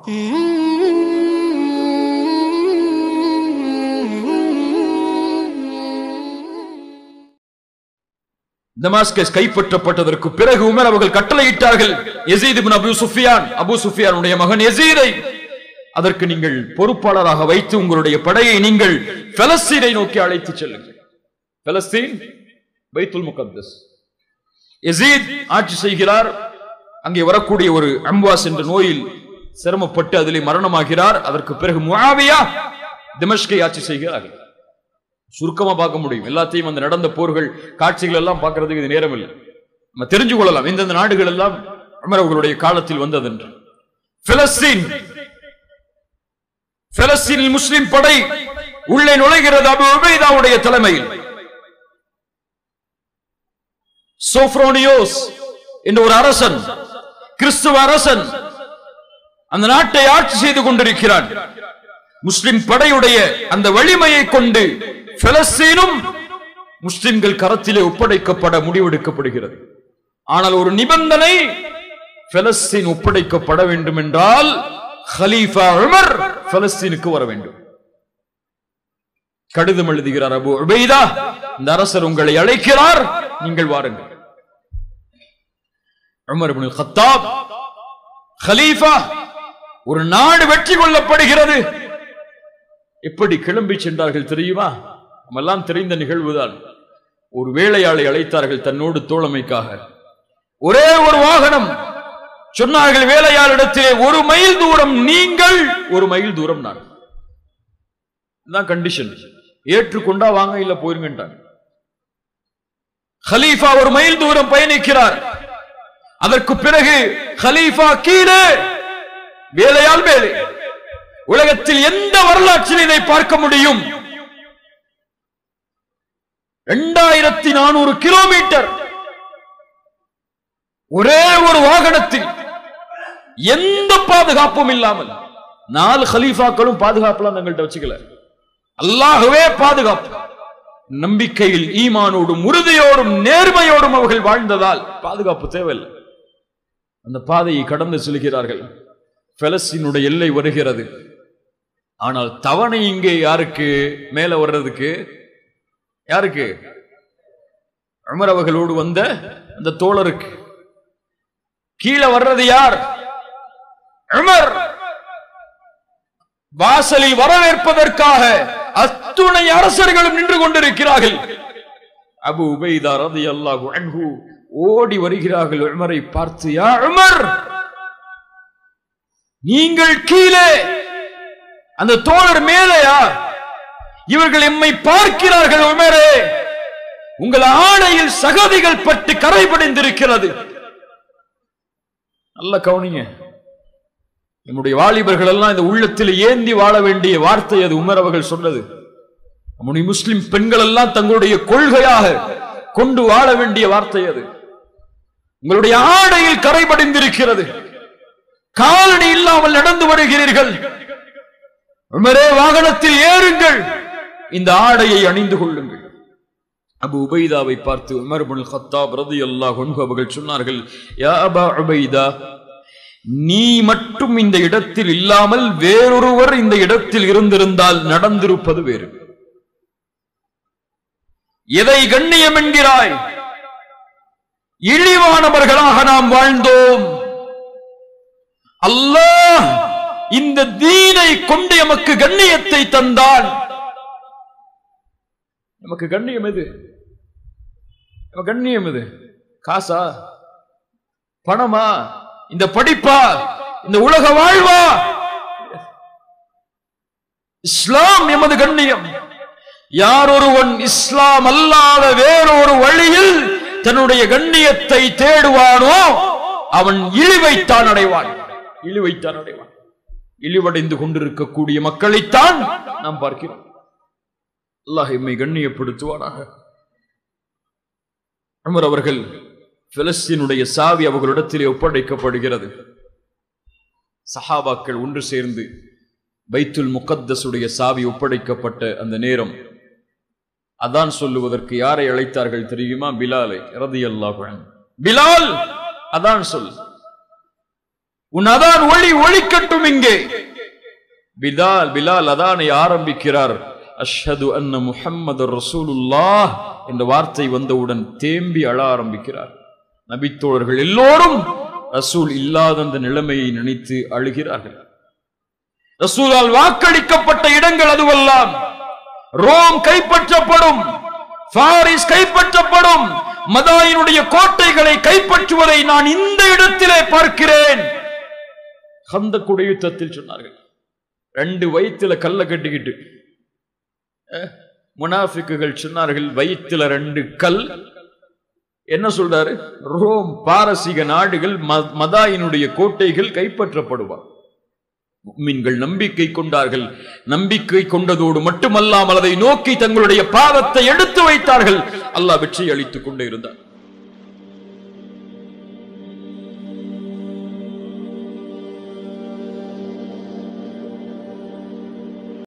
Damascus கைப்பற்றப்பட்டதற்கு பிறகு Umar அவர்கள் கட்டளையிட்டார்கள் Yazid ibn Abu Sufyan Abu சுஃபியானுடைய மகன் யசீதை அதற்கு நீங்கள் பொறுப்பாளராக வைத்து உங்களுடைய படையை நீங்கள் பெலஸ்தீனை நோக்கி அழைத்து செல்லுங்கள் பெலஸ்தீன் பைத்துல் முகத்தஸ் யசீத் ஆட்சி செய்கிறார் அங்கே வரக்கூடிய ஒரு அம்வாஸ் என்ற நோயில் சிரமப்பட்டு அதிலே மரணமாகிறார் அதற்கு பிறகு முஆவியா திமஷ்கை ஆட்சி செய்கிறார்கள் சுருக்கமா பார்க்க முடியும் எல்லாத்தையும் அந்த நடந்த போர்கள் காட்சிகள் எல்லாம் பார்க்கறதுக்கு இது நேரம் இல்லை நம்ம தெரிஞ்சு கொள்ளலாம் எந்தெந்த நாடுகள் எல்லாம் உமர் அவர்களுடைய காலத்தில் வந்ததென்று பிலஸ்தீன் பிலஸ்தீனில் முஸ்லிம் படை உள்ளே நுழைகிறது அபு உபைதாவுடைய தலைமையில் சோப்ரோனியோஸ் என்ற ஒரு அரசன் கிறிஸ்துவ அரசன் அந்த நாட்டை ஆட்சி செய்து கொண்டிருக்கிறான் முஸ்லிம் படையுடைய அந்த வலிமையை கொண்டு பிலஸ்தீனும் முஸ்லிம்கள் கரத்திலே ஒப்படைக்கப்பட முடிவெடுக்கப்படுகிறது ஆனால் ஒரு நிபந்தனை பிலஸ்தீன் ஒப்படைக்கப்பட வேண்டும் என்றால் ஹலீஃபா உமர் பிலஸ்தீனுக்கு வர வேண்டும் கடிதம் எழுதுகிறார் அபு உபைதா இந்த அரசர் உங்களை அழைக்கிறார் நீங்கள் வாருங்கள் உமர் இப்னு கத்தாப் ஹலீஃபா ஒரு நாடு வெற்றி கொள்ளப்படுகிறது எப்படி கிளம்பி சென்றார்கள் தெரியுமா நம்மெல்லாம் தெரிந்த நிகழ்வுதான் ஒரு வேலையாளை அழைத்தார்கள் தன்னோடு தோழமைக்காக ஒரே ஒரு வாகனம் சொன்னார்கள் வேலையாளிடத்திலே ஒரு மைல் தூரம் நீங்கள் ஒரு மைல் தூரம் நான் இதுதான் கண்டிஷன் ஏற்றுக்கொண்டா வாங்க இல்ல போயிருங்கன்றாங்க ஹலீஃபா ஒரு மைல் தூரம் பயணிக்கிறார் அதற்கு பிறகு ஹலீஃபா கீழே வேலையால் வேலை உலகத்தில் எந்த வரலாற்றில் இதை பார்க்க முடியும் இரண்டாயிரத்தி நானூறு கிலோமீட்டர் ஒரே ஒரு வாகனத்தில் எந்த பாதுகாப்பும் இல்லாமல் நாலு ஹலீஃபாக்களும் பாதுகாப்புலாம் தங்கள்கிட்ட வச்சுக்கல அல்லாகவே பாதுகாப்பு நம்பிக்கையில் ஈமானோடும் உறுதியோடும் நேர்மையோடும் அவர்கள் வாழ்ந்ததால் பாதுகாப்பு தேவையில்லை அந்த பாதையை கடந்து செல்கிறார்கள் பெலஸ்தீனுடைய எல்லை வருகிறது ஆனால் தவணை இங்கே யாருக்கு மேல வர்றதுக்கு யாருக்கு அமர் அவர்களோடு வந்த அந்த தோழருக்கு கீழே வர்றது யார் உமர் வாசலில் வரவேற்பதற்காக அத்துணை அரசர்களும் நின்று கொண்டிருக்கிறார்கள் அபு உபைதா ரதி அல்லாஹு அன்ஹு ஓடி வருகிறார்கள் உமரை பார்த்து யா உமர் நீங்கள் கீழே அந்த தோழர் மேலேயா இவர்கள் எம்மை பார்க்கிறார்கள் உமரே உங்கள் ஆணையில் சகதிகள் பட்டு கரைபடைந்திருக்கிறது நல்ல கவனிங்க நம்முடைய வாலிபர்கள் எல்லாம் இந்த உள்ளத்தில் ஏந்தி வாழ வேண்டிய வார்த்தை அது உமர் அவர்கள் சொன்னது நம்முடைய முஸ்லிம் பெண்கள் எல்லாம் தங்களுடைய கொள்கையாக கொண்டு வாழ வேண்டிய வார்த்தை அது உங்களுடைய ஆடையில் கரைபடைந்திருக்கிறது காலணி இல்லாமல் நடந்து வருகிறீர்கள் உமரே வாகனத்தில் ஏறுங்கள் இந்த ஆடையை அணிந்து கொள்ளுங்கள் அபு உபைதாவை பார்த்து உமர் பின் கத்தாப் ரலியல்லாஹு அன்ஹு அவர்கள் சொன்னார்கள் யா அபா உபைதா நீ மட்டும் இந்த இடத்தில் இல்லாமல் வேறொருவர் இந்த இடத்தில் இருந்திருந்தால் நடந்திருப்பது வேறு எதை கண்ணியம் என்கிறாய் இழிவானவர்களாக நாம் வாழ்ந்தோம் அல்லாஹ் இந்த தீனை கொண்டு எமக்கு கண்ணியத்தை தந்தான் நமக்கு கண்ணியம் எது நமக்கு கண்ணியம் எது காசா பணமா இந்த படிப்பா இந்த உலக வாழ்வா இஸ்லாம் எமது கண்ணியம் யார் ஒருவன் இஸ்லாம் அல்லாத வேறொரு வழியில் தன்னுடைய கண்ணியத்தை தேடுவானோ அவன் இழிவைத்தான் அடைவான் இழிவைத்தான் அடைவான் இழிவடைந்து கொண்டிருக்கக்கூடிய மக்களைத்தான் நாம் பார்க்கிறோம் அல்லாஹ் எம்மை கண்ணியப்படுத்துவானாக உமர் அவர்கள் பிலஸ்தீனுடைய சாவி அவர்களிடத்திலே ஒப்படைக்கப்படுகிறது சஹாபாக்கள் ஒன்று சேர்ந்து பைத்துல் முகத்தஸுடைய சாவி ஒப்படைக்கப்பட்ட அந்த நேரம் அதான் சொல்லுவதற்கு யாரை அழைத்தார்கள் தெரியுமா பிலாலை ரதி அல்லாஹ் பிலால் அதான் சொல் உன் அதான் ஒளி ஒளிக்கட்டும் இங்கே பிலால் பிலால் அதானை ஆரம்பிக்கிறார் அஷ்ஹது அன்ன முஹம்மது ரசூலுல்லாஹ் என்ற வார்த்தை வந்தவுடன் தேம்பி அழ ஆரம்பிக்கிறார் நபித்தோழர்கள் எல்லோரும் ரசூல் இல்லாத அந்த நிலைமையை நினைத்து அழுகிறார்கள் ரசூலால் வாக்களிக்கப்பட்ட இடங்கள் அதுவெல்லாம் ரோம் கைப்பற்றப்படும் பாரிஸ் கைப்பற்றப்படும் மதாயினுடைய கோட்டைகளை கைப்பற்றுவதை நான் இந்த இடத்திலே பார்க்கிறேன் அந்த குடியுத்தத்தில் சொன்னார்கள் ரெண்டு வயிற்றுல கல்ல கட்டிக்கிட்டு அஹ், முனாஃபிக்குகள் சொன்னார்கள் வயிற்றுல ரெண்டு கல் என்ன சொல்றாரு ரோம் பாரசீக நாடுகள் ம- மதாயினுடைய கோட்டைகள் கைப்பற்றப்படுவார் முஃமின்கள் நம்பிக்கை கொண்டார்கள் நம்பிக்கை கொண்டதோடு மட்டுமல்லாமல் அதை நோக்கி தங்களுடைய பாதத்தை எடுத்து வைத்தார்கள் அல்லாஹ் வெற்றி அளித்துக் கொண்டே இருந்தார்